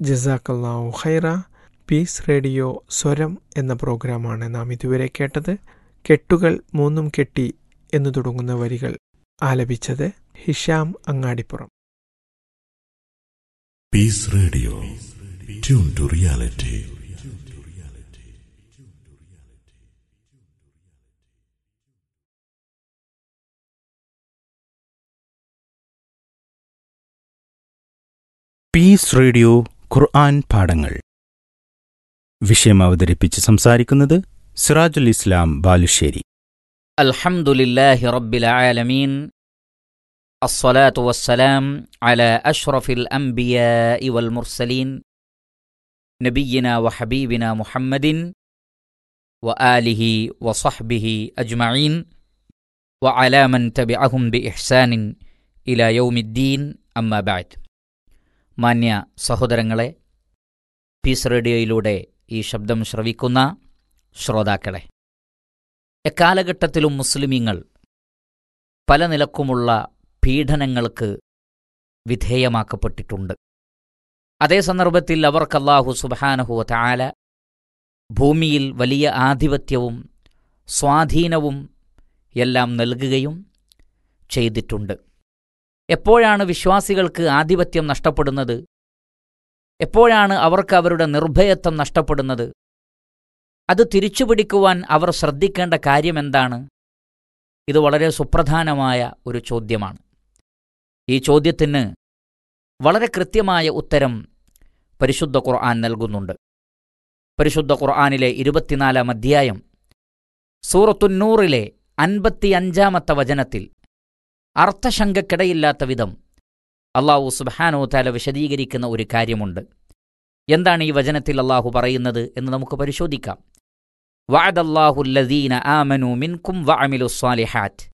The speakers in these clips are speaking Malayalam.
ജസാക്കല്ലാഹു ഖൈറ പീസ് റേഡിയോ സ്വരം എന്ന പ്രോഗ്രാമാണ് നാം ഇതുവരെ കേട്ടത് കെട്ടുകൾ മൂന്നും കെട്ടി എന്നു തുടങ്ങുന്ന വരികൾ ആലപിച്ചത് Hisham Angadippuram peace radio tune to reality peace radio Quran പാഠങ്ങൾ വിഷയം അവതരിപ്പിച്ച് സംസാരിക്കുന്നത് സിറാജുൽ ഇസ്ലാം ബാലുശ്ശേരി الحمد لله رب العالمين الصلاة والسلام على أشرف الأنبياء والمرسلين نبينا وحبيبنا محمد وآله وصحبه أجمعين وعلى من تبعهم بإحسان إلى يوم الدين أما بعد മാന്യ സഹോദരങ്ങളെ പീസ് റേഡിയോയിലൂടെ ഈ ശബ്ദം ശ്രവിക്കുന്ന ശ്രോതാക്കളെ എക്കാലഘട്ടത്തിലും മുസ്ലിമീങ്ങൾ പല നിലക്കുമുള്ള പീഡനങ്ങൾക്ക് വിധേയമാക്കപ്പെട്ടിട്ടുണ്ട് അതേ സന്ദർഭത്തിൽ അവർക്ക് അല്ലാഹു സുബാനഹു താല ഭൂമിയിൽ വലിയ ആധിപത്യവും സ്വാധീനവും എല്ലാം നൽകുകയും ചെയ്തിട്ടുണ്ട് എപ്പോഴാണ് വിശ്വാസികൾക്ക് ആധിപത്യം നഷ്ടപ്പെടുന്നത് എപ്പോഴാണ് അവർക്ക് അവരുടെ നിർഭയത്വം നഷ്ടപ്പെടുന്നത് അത് തിരിച്ചുപിടിക്കുവാൻ അവർ ശ്രദ്ധിക്കേണ്ട കാര്യമെന്താണ് ഇത് വളരെ സുപ്രധാനമായ ഒരു ചോദ്യമാണ് ഈ ചോദ്യത്തിന് വളരെ കൃത്യമായ ഉത്തരം പരിശുദ്ധ ഖുർആൻ നൽകുന്നുണ്ട് പരിശുദ്ധ ഖുർആനിലെ ഇരുപത്തിനാലാം അധ്യായം സൂറത്തുന്നൂറിലെ അൻപത്തിയഞ്ചാമത്തെ വചനത്തിൽ അർത്ഥശങ്കക്കിടയില്ലാത്ത വിധം അള്ളാഹു സുബാനോ താല വിശദീകരിക്കുന്ന ഒരു കാര്യമുണ്ട് എന്താണ് ഈ വചനത്തിൽ അള്ളാഹു പറയുന്നത് എന്ന് നമുക്ക് പരിശോധിക്കാം വഅദല്ലാഹുല്ലദീന ആമനു മിൻകും വഅമിലു സ്വാലിഹാറ്റ്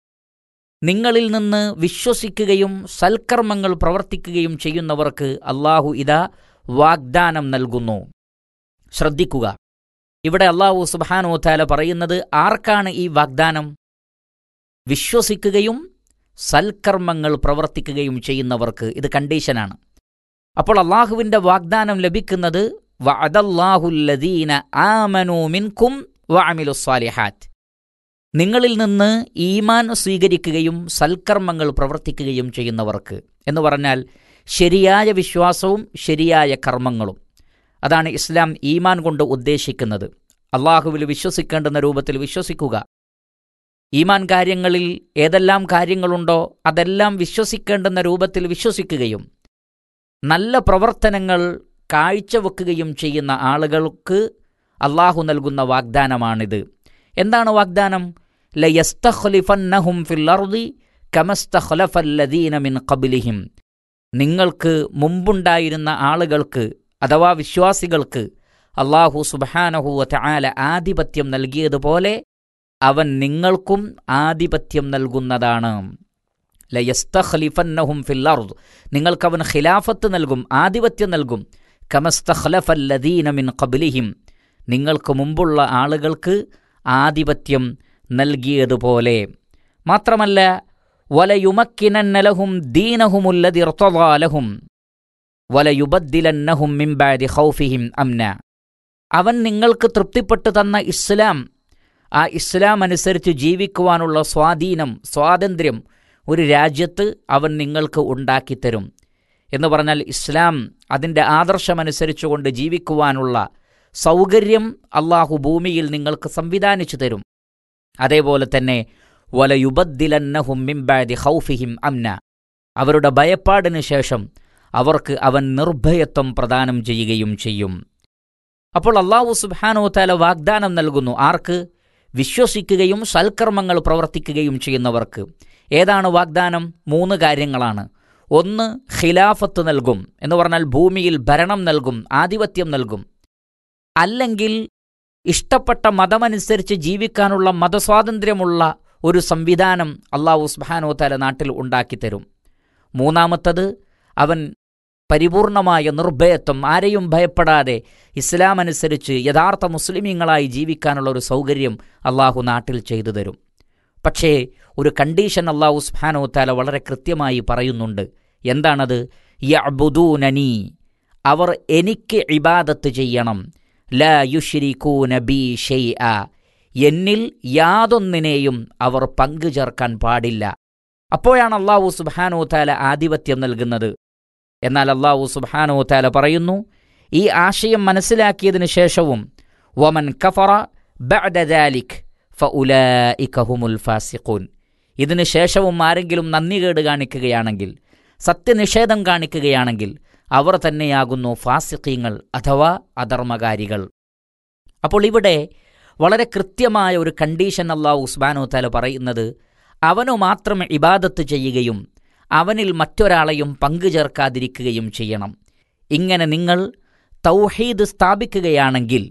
നിങ്ങളിൽ നിന്ന് വിശ്വസിക്കുകയും സൽക്കർമ്മങ്ങൾ പ്രവർത്തിക്കുകയും ചെയ്യുന്നവർക്ക് അള്ളാഹു ഇതാ വാഗ്ദാനം നൽകുന്നു ശ്രദ്ധിക്കുക ഇവിടെ അള്ളാഹു സുബാനോ താല പറയുന്നത് ആർക്കാണ് ഈ വാഗ്ദാനം വിശ്വസിക്കുകയും സൽക്കർമ്മങ്ങൾ പ്രവർത്തിക്കുകയും ചെയ്യുന്നവർക്ക് ഇത് കണ്ടീഷനാണ് അപ്പോൾ അള്ളാഹുവിൻ്റെ വാഗ്ദാനം ലഭിക്കുന്നത് വഅദല്ലാഹുല്ലദീന ആമനു മിൻകും വഅമിലു സ്വാലിഹാറ്റ് നിങ്ങളിൽ നിന്ന് ഈമാൻ സ്വീകരിക്കുകയും സൽക്കർമ്മങ്ങൾ പ്രവർത്തിക്കുകയും ചെയ്യുന്നവർക്ക് എന്ന് പറഞ്ഞാൽ ശരിയായ വിശ്വാസവും ശരിയായ കർമ്മങ്ങളും അതാണ് ഇസ്ലാം ഈമാൻ കൊണ്ട് ഉദ്ദേശിക്കുന്നത് അള്ളാഹുവിൽ വിശ്വസിക്കേണ്ടുന്ന രൂപത്തിൽ വിശ്വസിക്കുക ഈമാൻ കാര്യങ്ങളിൽ ഏതെല്ലാം കാര്യങ്ങളുണ്ടോ അതെല്ലാം വിശ്വസിക്കേണ്ടുന്ന രൂപത്തിൽ വിശ്വസിക്കുകയും നല്ല പ്രവർത്തനങ്ങൾ കാഴ്ചവെക്കുകയും ചെയ്യുന്ന ആളുകൾക്ക് അള്ളാഹു നൽകുന്ന വാഗ്ദാനമാണിത് എന്താണ് വാഗ്ദാനം ലയസ്തഖ്ലിഫന്നഹും ഫിൽ അർദി കമസ്തഖ്ലഫല്ലദീന മിൻ ഖബ്ലിഹിം നിങ്ങൾക്ക് മുമ്പുണ്ടായിരുന്ന ആളുകൾക്ക് അഥവാ വിശ്വാസികൾക്ക് അള്ളാഹു സുബാനഹുവ തആല ആധിപത്യം നൽകിയതുപോലെ അവൻ നിങ്ങൾക്കും ആധിപത്യം നൽകുന്നതാണ് ലയസ്തഖ്ലിഫന്നഹും ഫിൽ അർദ് നിങ്ങൾക്കവൻ ഖിലാഫത്ത് നൽകും ആധിപത്യം നൽകും കമസ്തഖ്ലഫല്ലദീന മിൻ ഖബ്ലിഹിം നിങ്ങൾക്ക് മുമ്പുള്ള ആളുകൾക്ക് ആധിപത്യം നൽകിയതുപോലെ മാത്രമല്ല വലയുമക്കിനന്നലഹും ദീനഹുമുല്ലതി ഇർത്തദാലഹും വലയുബദ്ദിലന്നഹും മിംബാദി ഖൗഫിഹിം അംന അവൻ നിങ്ങൾക്ക് തൃപ്തിപ്പെട്ടു തന്ന ഇസ്ലാം ആ ഇസ്ലാം അനുസരിച്ച് ജീവിക്കുവാനുള്ള സ്വാധീനം സ്വാതന്ത്ര്യം ഒരു രാജ്യത്ത് അവൻ നിങ്ങൾക്ക് ഉണ്ടാക്കിത്തരും എന്ന് പറഞ്ഞാൽ ഇസ്ലാം അതിൻ്റെ ആദർശമനുസരിച്ചുകൊണ്ട് ജീവിക്കുവാനുള്ള സൗകര്യം അള്ളാഹു ഭൂമിയിൽ നിങ്ങൾക്ക് സംവിധാനിച്ചു തരും അതേപോലെ തന്നെ വലയുബദ്ദിലന്നഹും മിംബാദി ഹൗഫിഹിം അംന അവരുടെ ഭയപ്പാടിന് ശേഷം അവർക്ക് അവൻ നിർഭയത്വം പ്രദാനം ചെയ്യുകയും ചെയ്യും അപ്പോൾ അള്ളാഹു സുബാനോ താല വാഗ്ദാനം നൽകുന്നു ആർക്ക് വിശ്വസിക്കുകയും സൽക്കർമ്മങ്ങൾ പ്രവർത്തിക്കുകയും ചെയ്യുന്നവർക്ക് ഏതാണ് വാഗ്ദാനം മൂന്ന് കാര്യങ്ങളാണ് ഒന്ന് ഖിലാഫത്ത് നൽകും എന്ന് പറഞ്ഞാൽ ഭൂമിയിൽ ഭരണം നൽകും ആധിപത്യം നൽകും അല്ലെങ്കിൽ ഇഷ്ടപ്പെട്ട മതമനുസരിച്ച് ജീവിക്കാനുള്ള മതസ്വാതന്ത്ര്യമുള്ള ഒരു സംവിധാനം അള്ളാഹു സുബാനോ താല നാട്ടിൽ ഉണ്ടാക്കിത്തരും മൂന്നാമത്തത് അവൻ പരിപൂർണമായ നിർഭയത്വം ആരെയും ഭയപ്പെടാതെ ഇസ്ലാം അനുസരിച്ച് യഥാർത്ഥ മുസ്ലിമീങ്ങളായി ജീവിക്കാനുള്ള ഒരു സൗകര്യം അള്ളാഹു നാട്ടിൽ ചെയ്തു തരും പക്ഷേ ഒരു കണ്ടീഷൻ അള്ളാഹു സുബ്ഹാനഹു താല വളരെ കൃത്യമായി പറയുന്നുണ്ട് എന്താണത് യഅ്ബുദൂനനി അവർ എനിക്ക് ഇബാദത്ത് ചെയ്യണം ലാ യുഷ്രിക്കൂന ബി ഷെയ്അ എന്നിൽ യാതൊന്നിനെയും അവർ പങ്കു ചേർക്കാൻ പാടില്ല അപ്പോഴാണ് അള്ളാഹു സുബ്ഹാനോ താല ആധിപത്യം നൽകുന്നത് എന്നാൽ അള്ളാഹു സുബ്ഹാനോ താല പറയുന്നു ഈ ആശയം മനസ്സിലാക്കിയതിനു ശേഷവും വമൻ കഫറ ബഅദ ദാലിക് ഫഉലായിക ഹുമുൽ ഫാസിഖൂൻ ഇതിനു ശേഷവും ആരെങ്കിലും നന്ദികേട് കാണിക്കുകയാണെങ്കിൽ സത്യനിഷേധം കാണിക്കുകയാണെങ്കിൽ അവർ തന്നെയാകുന്നു ഫാസിഖീങ്ങൾ അഥവാ അധർമ്മകാരികൾ അപ്പോൾ ഇവിടെ വളരെ കൃത്യമായ ഒരു കണ്ടീഷൻ അള്ളാഹു ഉസ്മാനോ താല പറയുന്നത് അവനു മാത്രം ഇബാദത്ത് ചെയ്യുകയും അവനിൽ മറ്റൊരാളെയും പങ്കു ചേർക്കാതിരിക്കുകയും ചെയ്യണം ഇങ്ങനെ നിങ്ങൾ തൗഹീദ് സ്ഥാപിക്കുകയാണെങ്കിൽ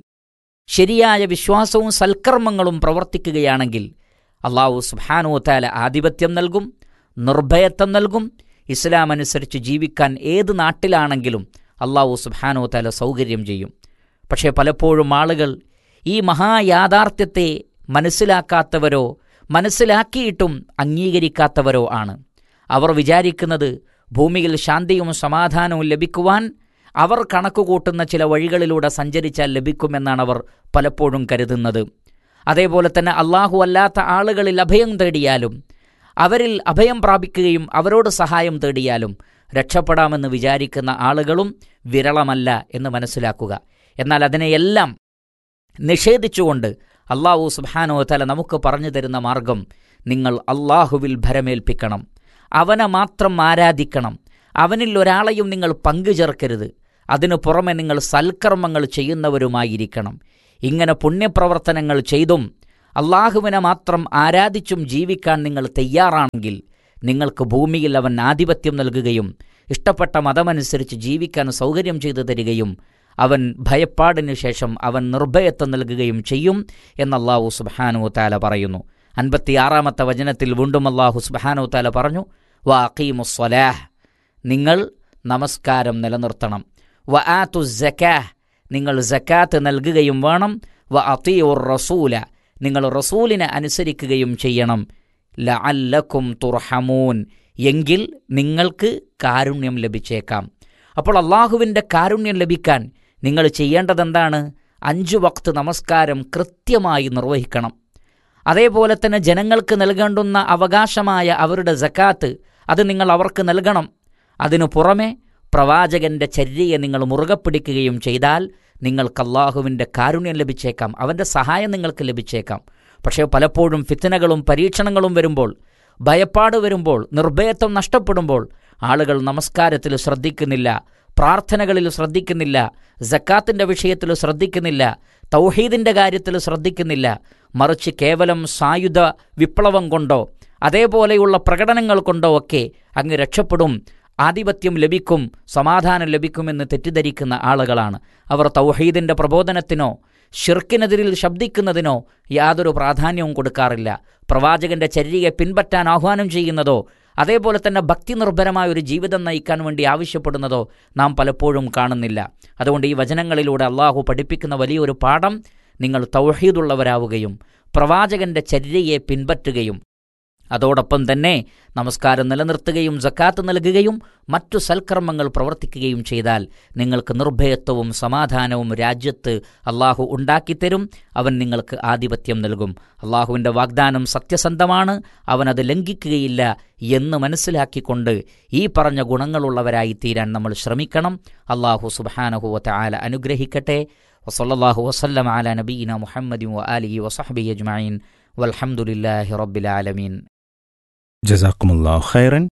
ശരിയായ വിശ്വാസവും സൽക്കർമ്മങ്ങളും പ്രവർത്തിക്കുകയാണെങ്കിൽ അള്ളാഹു സുബ്ഹാനോ താല ആധിപത്യം നൽകും നിർഭയത്വം നൽകും ഇസ്ലാം അനുസരിച്ച് ജീവിക്കാൻ ഏത് നാട്ടിലാണെങ്കിലും അള്ളാഹു സുബ്ഹാനോ താല സൗകര്യം ചെയ്യും പക്ഷേ പലപ്പോഴും ആളുകൾ ഈ മഹായാഥാർത്ഥ്യത്തെ മനസ്സിലാക്കാത്തവരോ മനസ്സിലാക്കിയിട്ടും അംഗീകരിക്കാത്തവരോ ആണ് അവർ വിചാരിക്കുന്നത് ഭൂമിയിൽ ശാന്തിയും സമാധാനവും ലഭിക്കുവാൻ അവർ കണക്കുകൂട്ടുന്ന ചില വഴികളിലൂടെ സഞ്ചരിച്ചാൽ ലഭിക്കുമെന്നാണ് അവർ പലപ്പോഴും കരുതുന്നത് അതേപോലെ തന്നെ അള്ളാഹു അല്ലാത്ത ആളുകളിൽ അഭയം തേടിയാലും അവരിൽ അഭയം പ്രാപിക്കുകയും അവരോട് സഹായം തേടിയാലും രക്ഷപ്പെടാമെന്ന് വിചാരിക്കുന്ന ആളുകളും വിരളമല്ല എന്ന് മനസ്സിലാക്കുക എന്നാൽ അതിനെയെല്ലാം നിഷേധിച്ചുകൊണ്ട് അള്ളാഹു സുബാനോ തല നമുക്ക് പറഞ്ഞു തരുന്ന മാർഗം നിങ്ങൾ അള്ളാഹുവിൽ ഭരമേൽപ്പിക്കണം അവനെ മാത്രം ആരാധിക്കണം അവനിൽ ഒരാളെയും നിങ്ങൾ പങ്കു ചേർക്കരുത് അതിനു പുറമെ നിങ്ങൾ സൽക്കർമ്മങ്ങൾ ചെയ്യുന്നവരുമായിരിക്കണം ഇങ്ങനെ പുണ്യപ്രവർത്തനങ്ങൾ ചെയ്തും അള്ളാഹുവിനെ മാത്രം ആരാധിച്ചും ജീവിക്കാൻ നിങ്ങൾ തയ്യാറാണെങ്കിൽ നിങ്ങൾക്ക് ഭൂമിയിൽ അവൻ ആധിപത്യം നൽകുകയും ഇഷ്ടപ്പെട്ട മതമനുസരിച്ച് ജീവിക്കാൻ സൗകര്യം ചെയ്തു തരികയും അവൻ ഭയപ്പാടിനു ശേഷം അവൻ നിർഭയത്വം നൽകുകയും ചെയ്യും എന്ന് അള്ളാഹു സുബാനു താല പറയുന്നു അൻപത്തിയാറാമത്തെ വചനത്തിൽ വീണ്ടും അള്ളാഹു സുബാനു താല പറഞ്ഞു വ അക്കീമുസ്വലാഹ് നിങ്ങൾ നമസ്കാരം നിലനിർത്തണം വ ആത്തു ജക്കാഹ് നിങ്ങൾ ജക്കാത്ത് നൽകുകയും വേണം വ അത്തിയുർ റസൂല നിങ്ങൾ റസൂലിനെ അനുസരിക്കുകയും ചെയ്യണം ലഅല്ലക്കും തുർഹമൂൻ എങ്കിൽ നിങ്ങൾക്ക് കാരുണ്യം ലഭിച്ചേക്കാം അപ്പോൾ അള്ളാഹുവിൻ്റെ കാരുണ്യം ലഭിക്കാൻ നിങ്ങൾ ചെയ്യേണ്ടതെന്താണ് അഞ്ചു വക്ത് നമസ്കാരം കൃത്യമായി നിർവഹിക്കണം അതേപോലെ തന്നെ ജനങ്ങൾക്ക് നൽകേണ്ടുന്ന അവകാശമായ അവരുടെ ജക്കാത്ത് അത് നിങ്ങൾ അവർക്ക് നൽകണം അതിനു പുറമെ പ്രവാചകന്റെ ചര്യയെ നിങ്ങൾ മുറുകെ പിടിക്കുകയും ചെയ്താൽ നിങ്ങൾക്ക് അള്ളാഹുവിൻ്റെ കാരുണ്യം ലഭിച്ചേക്കാം അവൻ്റെ സഹായം നിങ്ങൾക്ക് ലഭിച്ചേക്കാം പക്ഷേ പലപ്പോഴും ഫിത്തനകളും പരീക്ഷണങ്ങളും വരുമ്പോൾ ഭയപ്പാട് വരുമ്പോൾ നിർഭയത്വം നഷ്ടപ്പെടുമ്പോൾ ആളുകൾ നമസ്കാരത്തിൽ ശ്രദ്ധിക്കുന്നില്ല പ്രാർത്ഥനകളിൽ ശ്രദ്ധിക്കുന്നില്ല ജക്കാത്തിൻ്റെ വിഷയത്തിൽ ശ്രദ്ധിക്കുന്നില്ല തൗഹീദിൻ്റെ കാര്യത്തിൽ ശ്രദ്ധിക്കുന്നില്ല മറിച്ച് കേവലം സായുധ വിപ്ലവം കൊണ്ടോ അതേപോലെയുള്ള പ്രകടനങ്ങൾ കൊണ്ടോ ഒക്കെ അങ്ങ് രക്ഷപ്പെടും ആധിപത്യം ലഭിക്കും സമാധാനം ലഭിക്കുമെന്ന് തെറ്റിദ്ധരിക്കുന്ന ആളുകളാണ് അവർ തൗഹീദിൻ്റെ പ്രബോധനത്തിനോ ഷിർക്കിനെതിരിൽ ശബ്ദിക്കുന്നതിനോ യാതൊരു പ്രാധാന്യവും കൊടുക്കാറില്ല പ്രവാചകന്റെ ചര്യയെ പിൻപറ്റാൻ ആഹ്വാനം ചെയ്യുന്നതോ അതേപോലെ തന്നെ ഭക്തി നിർഭരമായ ഒരു ജീവിതം നയിക്കാൻ വേണ്ടി ആവശ്യപ്പെടുന്നതോ നാം പലപ്പോഴും കാണുന്നില്ല അതുകൊണ്ട് ഈ വചനങ്ങളിലൂടെ അള്ളാഹു പഠിപ്പിക്കുന്ന വലിയൊരു പാഠം നിങ്ങൾ തൗഹീദുള്ളവരാവുകയും പ്രവാചകന്റെ ചര്യയെ പിൻപറ്റുകയും അതോടൊപ്പം തന്നെ നമസ്കാരം നിലനിർത്തുകയും ജക്കാത്ത് നൽകുകയും മറ്റു സൽക്കർമ്മങ്ങൾ പ്രവർത്തിക്കുകയും ചെയ്താൽ നിങ്ങൾക്ക് നിർഭയത്വവും സമാധാനവും രാജ്യത്ത് അള്ളാഹു ഉണ്ടാക്കിത്തരും അവൻ നിങ്ങൾക്ക് ആധിപത്യം നൽകും അള്ളാഹുവിൻ്റെ വാഗ്ദാനം സത്യസന്ധമാണ് അവനത് ലംഘിക്കുകയില്ല എന്ന് മനസ്സിലാക്കിക്കൊണ്ട് ഈ പറഞ്ഞ ഗുണങ്ങളുള്ളവരായി തീരാൻ നമ്മൾ ശ്രമിക്കണം അള്ളാഹു സുബാനഹുവത്ത ആല അനുഗ്രഹിക്കട്ടെ വസല്ലാഹു വസല്ലം ആല നബീന മുഹമ്മദി വ ആലിഹി വസഹബി അജ്മീൻ വൽഹമുല്ലാഹി റബ്ബിലാലമീൻ ജസാക്കുമുല്ലാ ഖൈറൻ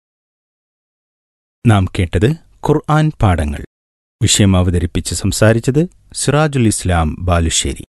നാം കേട്ടത് ഖുർആൻ പാഠങ്ങൾ വിഷയം അവതരിപ്പിച്ച് സംസാരിച്ചത് സിറാജുൽ ഇസ്ലാം ബാലുശ്ശേരി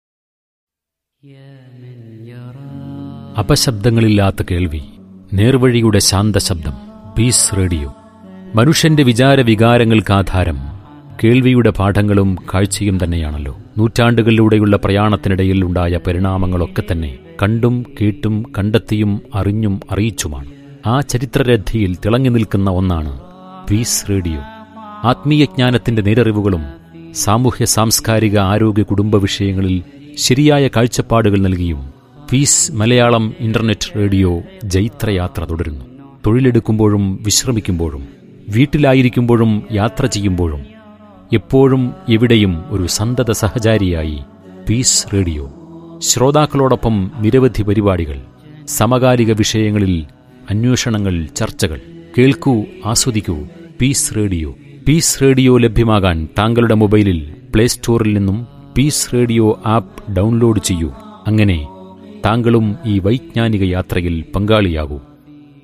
അപശബ്ദങ്ങളില്ലാത്ത കേൾവി നേർവഴിയുടെ ശാന്തശബ്ദം പീസ് റേഡിയോ മനുഷ്യന്റെ വിചാര വികാരങ്ങൾക്ക് ആധാരം കേൾവിയുടെ പാഠങ്ങളും കാഴ്ചയും തന്നെയാണല്ലോ നൂറ്റാണ്ടുകളിലൂടെയുള്ള പ്രയാണത്തിനിടയിൽ ഉണ്ടായ പരിണാമങ്ങളൊക്കെ തന്നെ കണ്ടും കേട്ടും കണ്ടെത്തിയും അറിഞ്ഞും അറിയിച്ചുമാണ് ആ ചരിത്രരഥിയിൽ തിളങ്ങി നിൽക്കുന്ന ഒന്നാണ് പീസ് റേഡിയോ ആത്മീയജ്ഞാനത്തിന്റെ നേരറിവുകളും സാമൂഹ്യ സാംസ്കാരിക ആരോഗ്യ കുടുംബ വിഷയങ്ങളിൽ ശരിയായ കാഴ്ചപ്പാടുകൾ നൽകിയും പീസ് മലയാളം ഇന്റർനെറ്റ് റേഡിയോ ജൈത്രയാത്ര തുടരുന്നു തൊഴിലെടുക്കുമ്പോഴും വിശ്രമിക്കുമ്പോഴും വീട്ടിലായിരിക്കുമ്പോഴും യാത്ര ചെയ്യുമ്പോഴും എപ്പോഴും എവിടെയും ഒരു സന്തത സഹചാരിയായി പീസ് റേഡിയോ ശ്രോതാക്കളോടൊപ്പം നിരവധി പരിപാടികൾ സമകാലിക വിഷയങ്ങളിൽ അന്വേഷണങ്ങൾ ചർച്ചകൾ കേൾക്കൂ ആസ്വദിക്കൂ പീസ് റേഡിയോ പീസ് റേഡിയോ ലഭ്യമാകാൻ താങ്കളുടെ മൊബൈലിൽ പ്ലേ സ്റ്റോറിൽ നിന്നും പീസ് റേഡിയോ ആപ്പ് ഡൗൺലോഡ് ചെയ്യൂ അങ്ങനെ താങ്കളും ഈ വൈജ്ഞാനിക യാത്രയിൽ പങ്കാളിയാകൂ